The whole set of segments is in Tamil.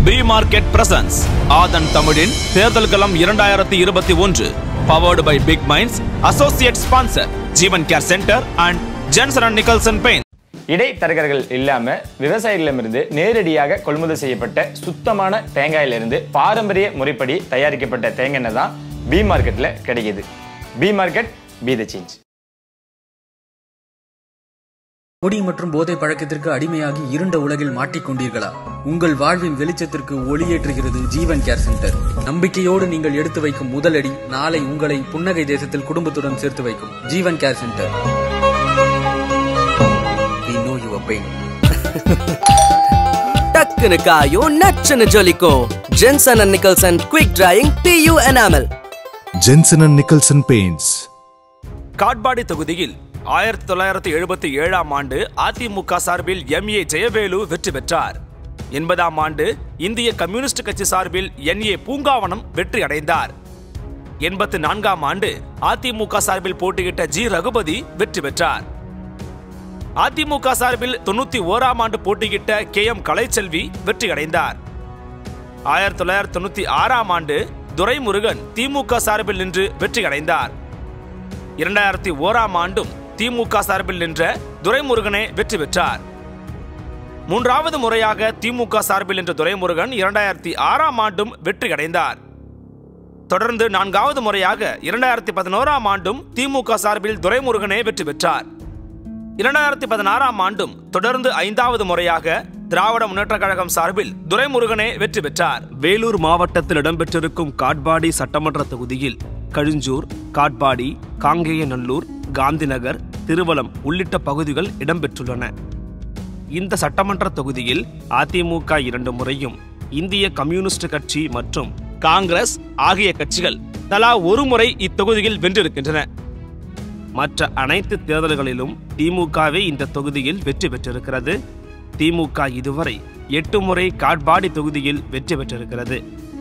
பி மார்க்கெட் பிரசன்ஸ் ஆதன் தமிழின் தேர்தல் களம் இரண்டாயிரத்தி இருபத்தி ஒன்று powered by big minds associate sponsor Jeevan care centre and Jensen and Nicholson paint இடைத்தரகர்கள் இல்லாம விவசாயிகளிடமிருந்து நேரடியாக கொள்முதல் செய்யப்பட்ட சுத்தமான தேங்காயிலிருந்து பாரம்பரிய முறைப்படி தயாரிக்கப்பட்ட தேங்காய் எண்ணெய் தான் பி மார்க்கெட்ல கிடைக்குது B market be the change குடி மற்றும் போதை பழக்கத்திற்கு அடிமையாகி இருண்ட உலகில் மாட்டிக்கொண்டீர்களா உங்கள் வாழ்வின் வெளிச்சத்திற்கு ஒளியேற்றுகிறது ஜீவன் கேர் சென்டர் நம்பிக்கையோடு நீங்கள் எடுத்து வைக்கும் முதலடி நாளை உங்களை புன்னகை தேசத்தில் குடும்பத்துடன் சேர்த்து வைக்கும் Jeevan care centre We know your pain. டக்குனு காயும் நச்சுன்னு ஜொலிக்கும் Jensen and Nicholson quick drying PU enamel Jensen and Nicholson Paints. Katpadi தொகுதியில் ஆயிரத்தி தொள்ளாயிரத்தி எழுபத்தி ஏழாம் ஆண்டு அதிமுக சார்பில் எம் ஏ ஜெயவேலு வெற்றி பெற்றார் எண்பதாம் ஆண்டு இந்திய கம்யூனிஸ்ட் கட்சி சார்பில் என் ஏ பூங்காவனம் வெற்றி அடைந்தார் எண்பத்தி நான்காம் ஆண்டு அதிமுக சார்பில் போட்டியிட்ட ஜி ரகுபதி வெற்றி பெற்றார் அதிமுக சார்பில் தொண்ணூத்தி ஓராம் ஆண்டு போட்டியிட்ட கே எம் கலைச்செல்வி வெற்றி அடைந்தார் ஆயிரத்தி தொள்ளாயிரத்தி தொண்ணூத்தி ஆறாம் ஆண்டு துரைமுருகன் திமுக சார்பில் நின்று வெற்றி அடைந்தார் இரண்டாயிரத்தி ஓராம் ஆண்டும் திமுக சார்பில் நின்ற துரைமுருகனே வெற்றி பெற்றார் மூன்றாவது முறையாக திமுக சார்பில் நின்ற துரைமுருகன் இரண்டாயிரத்தி ஆறாம் ஆண்டும் வெற்றி அடைந்தார் தொடர்ந்து நான்காவது முறையாக இரண்டாயிரத்தி பதினோராம் ஆண்டும் திமுக சார்பில் துரைமுருகனே வெற்றி பெற்றார் இரண்டாயிரத்தி பதினாறாம் ஆண்டும் தொடர்ந்து ஐந்தாவது முறையாக திராவிட முன்னேற்ற கழகம் சார்பில் துரைமுருகனே வெற்றி பெற்றார் வேலூர் மாவட்டத்தில் இடம்பெற்றிருக்கும் காட்பாடி சட்டமன்ற தொகுதியில் கழுஞ்சூர் காட்பாடி காங்கேயநல்லூர் காந்திநகர் திருவலம் உள்ளிட்ட பகுதிகள் இடம்பெற்றுள்ளன இந்த சட்டமன்ற தொகுதியில் அதிமுக இரண்டு முறையும் இந்திய கம்யூனிஸ்ட் கட்சி மற்றும் காங்கிரஸ் ஆகிய கட்சிகள் தலா ஒரு முறை இத்தொகுதியில் வென்றிருக்கின்றன மற்ற அனைத்து தேர்தல்களிலும் திமுகவே இந்த தொகுதியில் வெற்றி பெற்றிருக்கிறது திமுக இதுவரை எட்டு முறை காட்பாடி தொகுதியில் வெற்றி பெற்றிருக்கிறது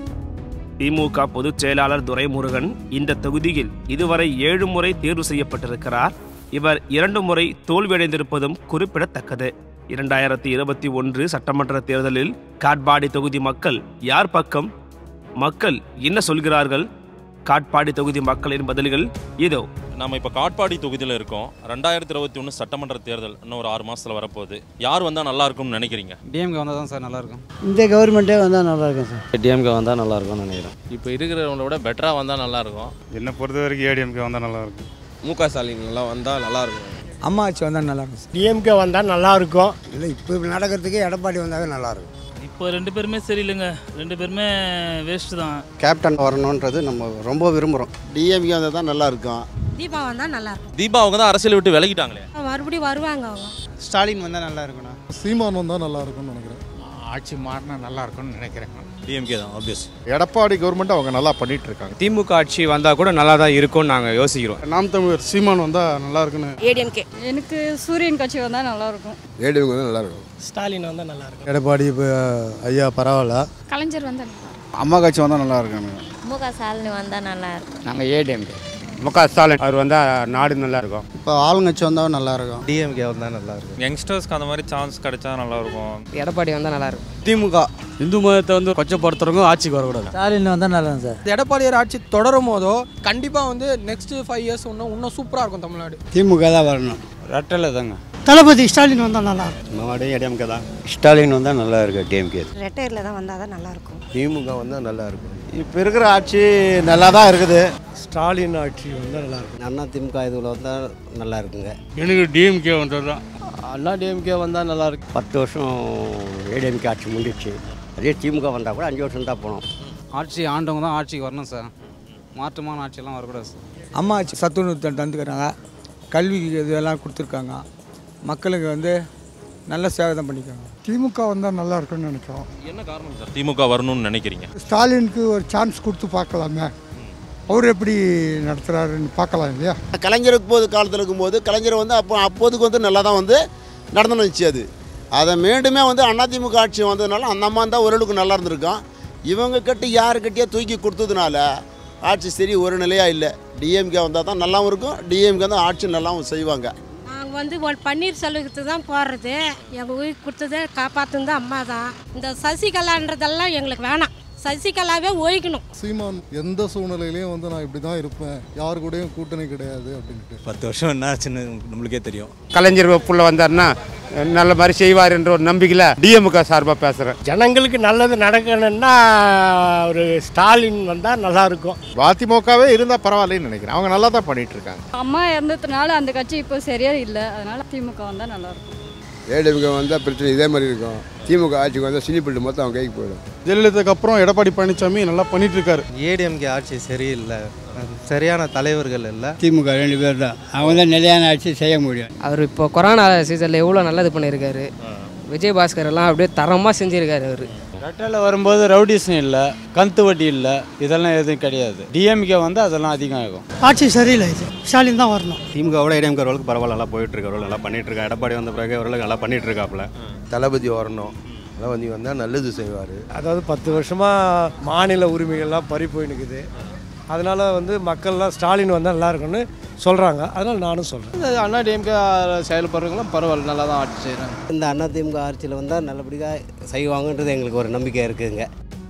திமுக பொதுச் செயலாளர் துரைமுருகன் இந்த தொகுதியில் இதுவரை ஏழு முறை தேர்வு செய்யப்பட்டிருக்கிறார் இவர் இரண்டு முறை தோல்வியடைந்திருப்பதும் குறிப்பிடத்தக்கது இரண்டாயிரத்தி இருபத்தி ஒன்று சட்டமன்ற தேர்தலில் காட்பாடி தொகுதி மக்கள் யார் பக்கம் மக்கள் என்ன சொல்கிறார்கள் காட்பாடி தொகுதி மக்களின் பதில்கள் இதோ நம்ம இப்போ காட்பாடி தொகுதியில் இருக்கோம் ரெண்டாயிரத்தி இருபத்தி ஒன்று சட்டமன்ற தேர்தல் இன்னும் ஒரு ஆறு மாசத்துல வரப்போகுது யார் வந்தால் நல்லா இருக்கும்னு நினைக்கிறீங்க டிஎம்கே வந்தால் தான் சார் நல்லாயிருக்கும் இந்த கவர்மெண்ட்டே வந்தால் நல்லா இருக்கும் சார் டிஎம்கே வந்தால் நல்லாயிருக்கும்னு நினைக்கிறேன் இப்போ இருக்கிறவங்கள விட பெட்டராக வந்தால் நல்லாயிருக்கும் என்னை பொறுத்த வரைக்கும் ஏடிஎம்கே வந்தால் நல்லாயிருக்கும் மு க ஸ்டாலின் நல்லா வந்தால் நல்லாயிருக்கும் அம்மா ஆட்சி வந்தால் நல்லா இருக்கும் சார் டிஎம்கே வந்தால் நல்லா இருக்கும் இல்லை இப்போ நடக்கிறதுக்கு எடப்பாடி வந்தாவே நல்லா இருக்கும் இப்போ ரெண்டு பேருமே சரியில்லைங்க ரெண்டு பேருமே வேஸ்ட் தான் கேப்டன் வரணுன்றது நம்ம ரொம்ப விரும்புகிறோம் டிஎம்கே வந்தால் தான் நல்லா இருக்கும் தீபா வந்தால் நல்லா இருக்கும் தீபா அவங்க தான் அரசியல் விட்டு விலகிட்டாங்களே மறுபடியும் வருவாங்க அவங்க ஸ்டாலின் வந்தால் நல்லா இருக்குண்ணா சீமான் வந்தால் நல்லா இருக்கும்னு நினைக்கிறேன் ஆட்சி மாறினா நல்லா இருக்கும்னு நினைக்கிறேன் டிஎம்கே தான் ஆப்வியஸ் எடப்பாடி கவர்மெண்ட் அவங்க நல்லா பண்ணிட்டு இருக்காங்க திமுக ஆட்சி வந்தால் கூட நல்லா தான் இருக்கும்னு நாங்கள் யோசிக்கிறோம் நாம் தமிழர் சீமான் வந்தால் நல்லா இருக்குன்னு ஏடிஎம்கே எனக்கு சூரியன் கட்சி வந்தால் நல்லாயிருக்கும் ஏடிஎம்கே வந்து நல்லா இருக்கும் ஸ்டாலின் வந்தால் நல்லா இருக்கும் எடப்பாடி இப்போ ஐயா பரவாயில்ல கலைஞர் வந்தால் அம்மா கட்சி வந்தால் நல்லா இருக்குங்க முக ஸ்டாலின் வந்தால் நல்லா இருக்கும் நாங்கள் ஏடிஎம்கே முக ஸ்டாலின் அவர் வந்தால் நாடு நல்லா இருக்கும் இப்போ ஆளுங்கட்சி வந்தால் நல்லா இருக்கும் டிஎம்கே வந்தால் நல்லா இருக்கும் யங்ஸ்டர்ஸ்க்கு அந்த மாதிரி சான்ஸ் கிடைச்சா நல்லாயிருக்கும் எடப்பாடி வந்தால் நல்லா இருக்கும் திமுக இந்து மதத்தை வந்து கொச்சப்படுத்துறவங்க ஆட்சிக்கு வரக்கூடாது ஸ்டாலின் வந்தால் நல்லா இருக்கும் சார் எடப்பாடியார் ஆட்சி தொடரும் போதோ கண்டிப்பாக வந்து நெக்ஸ்ட் ஃபைவ் இயர்ஸ் இன்னும் இன்னும் சூப்பராக இருக்கும் தமிழ்நாடு திமுக தான் வரணும் ரெட்டலை தாங்க தளபதி ஸ்டாலின் வந்தால் நல்லா இருக்கும் மறுபடியும் ஏடிஎம்கே தான் ஸ்டாலின் வந்தால் நல்லா இருக்கும் டிஎம்கே ரெட்டையரில் தான் வந்தால் தான் நல்லா இருக்கும் திமுக வந்தால் நல்லா இருக்கும் இப்போ இருக்கிற ஆட்சி நல்லா தான் இருக்குது ஸ்டாலின் ஆட்சி வந்தால் நல்லா இருக்கும் அண்ணா திமுக இதில் வந்தால் நல்லா இருக்குங்க எனக்கு டிஎம்கே வந்தது தான் அண்ணா டிஎம்கே வந்தால் நல்லா இருக்கு பத்து வருஷம் ஏடிஎம்கே ஆட்சி முடிஞ்சிச்சு அதே திமுக வந்தால் கூட அஞ்சு வருஷம் தான் போனோம் ஆட்சி ஆண்டவங்க தான் ஆட்சிக்கு வரணும் சார் மாற்றமான ஆட்சியெல்லாம் வரக்கூடாது சார் அம்மா ஆட்சி சத்துணவு தந்துக்கிறாங்க கல்விக்கு இதெல்லாம் கொடுத்துருக்காங்க மக்களுக்கு வந்து நல்ல சேவை தான் பண்ணிக்காங்க திமுக வந்தால் நல்லா இருக்கும்னு நினைக்கிறோம் என்ன காரணம் சார் திமுக வரணும்னு நினைக்கிறீங்க ஸ்டாலினுக்கு ஒரு சான்ஸ் கொடுத்து பார்க்கலாமே அவர் எப்படி நடத்துகிறாருன்னு பார்க்கலாம் இல்லையா கலைஞருக்கு போது காலத்தில் இருக்கும்போது கலைஞர் வந்து அப்போ அப்போதுக்கு வந்து நல்லா தான் வந்து நடந்து வந்துச்சு அது அதை மீண்டுமே வந்து அதிமுக ஆட்சி வந்ததுனால அந்த அம்மா தான் ஓரளவுக்கு நல்லா இருந்திருக்கான் இவங்க கட்டி யார் கட்டியா தூக்கி கொடுத்ததுனால ஆட்சி சரி ஒரு நிலையாக இல்லை டிஎம்கே வந்தால் தான் நல்லாவும் இருக்கும் டிஎம்கே தான் ஆட்சி நல்லாவும் செய்வாங்க நாங்கள் நாங்கள் வந்து ஒரு பன்னீர் செல்வத்துக்கு தான் போடுறது எங்கள் உயிர் கொடுத்தது காப்பாற்றுனது அம்மா தான் இந்த சசிகலான்றதெல்லாம் எங்களுக்கு வேணாம் சசிகலாவே ஒழிக்கணும் சீமான் எந்த சூழ்நிலையிலையும் வந்து நான் இப்படி தான் இருப்பேன் யார் கூடயும் கூட்டணி கிடையாது அப்படின்ட்டு பத்து வருஷம் என்ன ஆச்சுன்னு நம்மளுக்கே தெரியும் கலைஞர் புள்ள வந்தாருன்னா நல்ல மாதிரி செய்வார் என்ற ஒரு நம்பிக்கையில் டிஎம்க சார்பாக பேசுகிறேன் ஜனங்களுக்கு நல்லது நடக்கணும்னா ஒரு ஸ்டாலின் வந்தால் நல்லா இருக்கும் அதிமுகவே இருந்தால் பரவாயில்லன்னு நினைக்கிறேன் அவங்க நல்லா தான் பண்ணிட்டு இருக்காங்க அம்மா இறந்ததுனால அந்த கட்சி இப்போ சரியா இல்லை அதனால திமுக வந்தால் நல்லா இருக்கும் ஏடிஎம்கே வந்தால் பிரச்சனை இதே மாதிரி இருக்கும் திமுக ஆட்சிக்கு வந்தால் சினிப்பிட்டு மொத்தம் அவங்க கைக்கு போயிடும் ஜெயலலிதாக்கு அப்புறம் எடப்பாடி பழனிசாமி நல்லா பண்ணிட்டு இருக்காரு ஏடிஎம்கே ஆட்சி சரியில்லை சரியான தலைவர்கள் இல்லை திமுக ரெண்டு பேர் தான் அவங்க தான் நிலையான ஆட்சி செய்ய முடியும் அவர் இப்போ கொரோனா சீசனில் எவ்வளோ நல்லது பண்ணியிருக்காரு விஜயபாஸ்கர் எல்லாம் அப்படியே தரமாக செஞ்சுருக்காரு அவர் ரெட்டையில் வரும்போது ரவுடிசம் இல்லை கந்து வட்டி இல்லை இதெல்லாம் எதுவும் கிடையாது டிஎம்கே வந்து அதெல்லாம் அதிகம் ஆகும் ஆட்சி சரியில்லை இது ஸ்டாலின் தான் வரணும் திமுகவோட ஏடிஎம்கே ஓரளவுக்கு பரவாயில்ல நல்லா போயிட்டு இருக்கு ஓரளவு நல்லா பண்ணிட்டு இருக்கா எடப்பாடி வந்த பிறகு ஓரளவுக்கு நல்லா பண்ணிட்டு இருக்காப்புல தளபதி வரணும் தளபதி வந்தால் நல்லது செய்வார் அதாவது பத்து வருஷமாக மாநில உரிமைகள்லாம் பறி போய் நிற்குது அதனால் வந்து மக்கள்லாம் ஸ்டாலின் வந்தால் நல்லா இருக்கும்னு சொல்கிறாங்க அதனால் நானும் சொல்கிறேன் அண்ணா டிஎம்கே செயல்படுறவங்களாம் பரவாயில்ல நல்லா தான் ஆட்சி செய்கிறாங்க இந்த அண்ணா திமுக ஆட்சியில் வந்தால் நல்லபடியாக செய்வாங்கன்றது எங்களுக்கு ஒரு நம்பிக்கை இருக்குதுங்க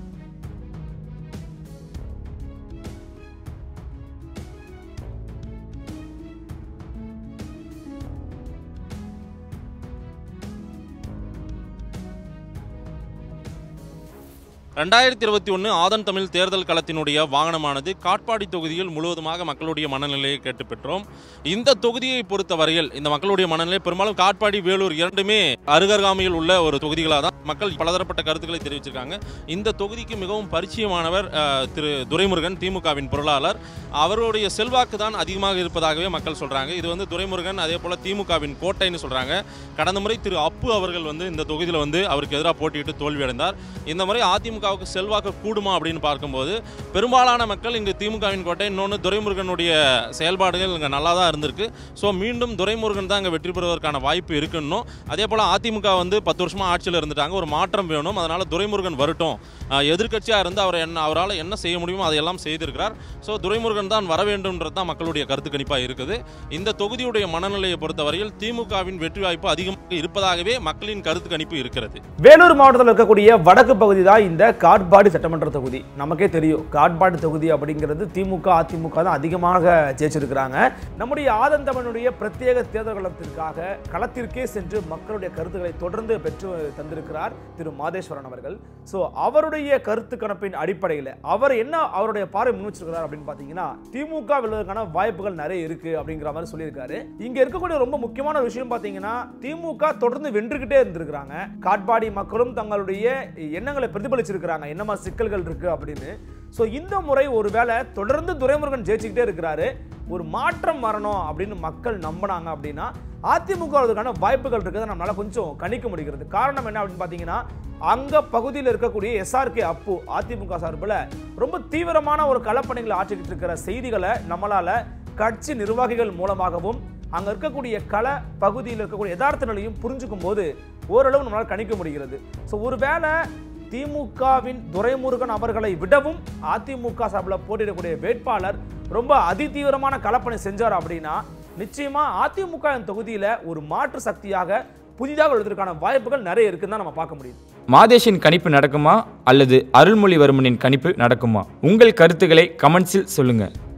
ரெண்டாயிரத்தி இருபத்தி ஒன்று ஆதன் தமிழ் தேர்தல் களத்தினுடைய வாகனமானது காட்பாடி தொகுதியில் முழுவதுமாக மக்களுடைய மனநிலையை கேட்டு பெற்றோம் இந்த தொகுதியை பொறுத்த வரையில் இந்த மக்களுடைய மனநிலை பெரும்பாலும் காட்பாடி வேலூர் இரண்டுமே அருகருகாமையில் உள்ள ஒரு தொகுதிகளாக தான் மக்கள் பலதரப்பட்ட கருத்துக்களை தெரிவிச்சிருக்காங்க இந்த தொகுதிக்கு மிகவும் பரிச்சயமானவர் அஹ், திரு துரைமுருகன் திமுகவின் பொருளாளர் அவருடைய செல்வாக்கு தான் அதிகமாக இருப்பதாகவே மக்கள் சொல்றாங்க இது வந்து துரைமுருகன் அதே போல திமுகவின் கோட்டைன்னு சொல்றாங்க கடந்த முறை திரு அப்பு அவர்கள் வந்து இந்த தொகுதியில் வந்து அவருக்கு எதிராக போட்டியிட்டு தோல்வியடைந்தார் இந்த முறை அதிமுகவுக்கு செல்வாக்கு கூடுமா அப்படின்னு பார்க்கும்போது பெரும்பாலான மக்கள் இங்கு திமுகவின் கோட்டை இன்னொன்று துரைமுருகனுடைய செயல்பாடுகள் இங்கே நல்லா தான் இருந்திருக்கு ஸோ மீண்டும் துரைமுருகன் தான் இங்கே வெற்றி பெறுவதற்கான வாய்ப்பு இருக்குன்னும் அதே போல் அதிமுக வந்து பத்து வருஷமா ஆட்சியில் இருந்துட்டாங்க ஒரு மாற்றம் வேணும் அதனால துரைமுருகன் வரட்டும் எதிர்கட்சியாக இருந்து அவர் என்ன அவரால் என்ன செய்ய முடியுமோ அதையெல்லாம் செய்திருக்கிறார் ஸோ துரைமுருகன் தான் வர வேண்டும்ன்றது தான் மக்களுடைய கருத்து கணிப்பாக இருக்குது இந்த தொகுதியுடைய மனநிலையை பொறுத்தவரையில் திமுகவின் வெற்றி வாய்ப்பு அதிகமாக இருப்பதாகவே மக்களின் கருத்து கணிப்பு இருக்கிறது வேலூர் மாவட்டத்தில் இருக்கக்கூடிய வடக்கு பகுதி தான் இந்த காட்பாடி சட்டமன்ற தொகுதி நமக்கே தெரியும் காட்பாடி தொகுதி அப்படிங்கிறது திமுக அதிமுக தான் அதிகமாக ஜெயிச்சிருக்கிறாங்க நம்முடைய ஆதந்தவனுடைய பிரத்யேக தேர்தல் களத்திற்காக களத்திற்கே சென்று மக்களுடைய கருத்துக்களை தொடர்ந்து பெற்று தந்திருக்கிறார் திரு மாதேஸ்வரன் அவர்கள் ஸோ அவருடைய கருத்து கணப்பின் அடிப்படையில் அவர் என்ன அவருடைய பார்வை முன் வச்சிருக்கிறார் அப்படின்னு பார்த்தீங்கன்னா திமுக வெல்வதற்கான வாய்ப்புகள் நிறைய இருக்கு அப்படிங்கிற மாதிரி சொல்லியிருக்காரு இங்க இருக்கக்கூடிய ரொம்ப முக்கியமான விஷயம் பார்த்தீங்கன்னா திமுக தொடர்ந்து வென்றுகிட்டே இருந்திருக்கிறாங்க காட்பாடி மக்களும் தங்களுடைய எண்ணங்களை பிரதிபலிச்சிருக்கிறாங்க என்ன மாதிரி சிக்கல்கள் இருக்கு அப்படின்னு ஸோ இந்த முறை ஒருவேளை தொடர்ந்து துரைமுருகன் ஜெயிச்சுக்கிட்டே இருக்கிறாரு ஒரு மாற்றம் வரணும் அப்படின்னு மக்கள் நம்பினாங்க அப்படின்னா அதிமுக வருவதற்கான வாய்ப்புகள் இருக்கிறத நம்மளால கொஞ்சம் கணிக்க முடிகிறது காரணம் என்ன அப்படின்னு பார்த்தீங்கன்னா அங்க பகுதியில் இருக்கக்கூடிய எஸ்ஆர்கே அப்பு அதிமுக சார்பில் ரொம்ப தீவிரமான ஒரு களப்பணிகளை ஆற்றிக்கிட்டு இருக்கிற செய்திகளை நம்மளால கட்சி நிர்வாகிகள் மூலமாகவும் அங்க இருக்கக்கூடிய கள பகுதியில் இருக்கக்கூடிய யதார்த்த நிலையும் புரிஞ்சுக்கும் போது ஓரளவு நம்மளால் கணிக்க முடிகிறது ஸோ ஒருவேளை திமுகவின் துரைமுருகன் அவர்களை விடவும் அதிமுக சார்பில் போட்டியிடக்கூடிய வேட்பாளர் ரொம்ப அதிதீவிரமான களப்பணி செஞ்சார் அப்படின்னா நிச்சயமா அதிமுக தொகுதியில ஒரு மாற்று சக்தியாக புதிதாக எழுதுவதற்கான வாய்ப்புகள் நிறைய இருக்குன்னு தான் நம்ம பார்க்க முடியுது மாதேஷின் கணிப்பு நடக்குமா அல்லது அருள்மொழிவர்மனின் கணிப்பு நடக்குமா உங்கள் கருத்துக்களை கமெண்ட்ஸில் சொல்லுங்க